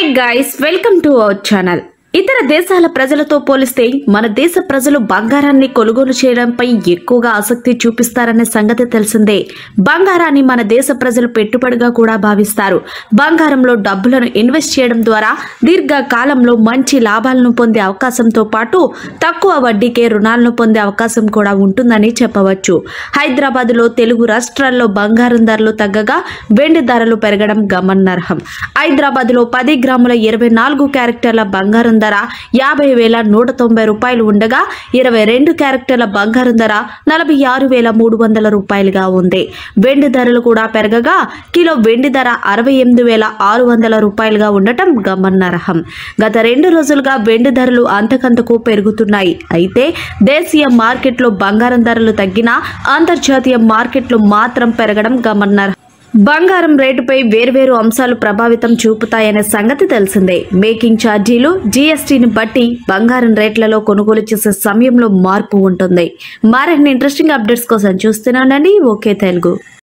hi guys welcome to our channel ఇతర దేశాల ప్రజలతో పోలిస్తే మన దేశ ప్రజలు బంగారాన్ని కొనుగోలు చేయడంపై ఎక్కువగా ఆసక్తి చూపిస్తారనే సంగతి తెలిసిందే బంగారాన్ని మన దేశ ప్రజలు పెట్టుబడిగా కూడా భావిస్తారు బంగారంలో డబ్బులను ఇన్వెస్ట్ చేయడం ద్వారా దీర్ఘకాలంలో మంచి లాభాలను పొందే అవకాశంతో పాటు తక్కువ వడ్డీకే రుణాలను పొందే అవకాశం కూడా ఉంటుందని చెప్పవచ్చు హైదరాబాద్లో తెలుగు రాష్ట్రాల్లో బంగారం ధరలు తగ్గగా వెండి ధరలు పెరగడం గమనార్హం హైదరాబాద్లో పది గ్రాముల ఇరవై నాలుగు క్యారెక్టర్ల బంగారం ధర యాభై వేల నూట తొంభై రూపాయలు ఉండగా ఇరవై రెండు క్యారెక్టర్ల బంగారం ధర నలభై ఆరు వేల మూడు వందల రూపాయలుగా ఉంది వెండి ధరలు కూడా పెరగగా కిలో వెండి ధర అరవై ఎనిమిది వేల ఆరు వందల రూపాయలుగా ఉండటం గమనార్హం గత రెండు రోజులుగా వెండి ధరలు అంతకంతకు పెరుగుతున్నాయి అయితే దేశీయ మార్కెట్లో బంగారం ధరలు తగ్గినా అంతర్జాతీయ మార్కెట్లు మాత్రం పెరగడం గమనార్హం బంగారం రేటుపై వేర్వేరు అంశాలు ప్రభావితం చూపుతాయనే సంగతి తెలిసిందే మేకింగ్ ఛార్జీలు జీఎస్టీని బట్టి బంగారం రేట్లలో కొనుగోలు చేసే సమయంలో మార్పు ఉంటుంది మరిన్ని ఇంట్రెస్టింగ్ అప్డేట్స్ కోసం చూస్తున్నానండి ఓకే తెలుగు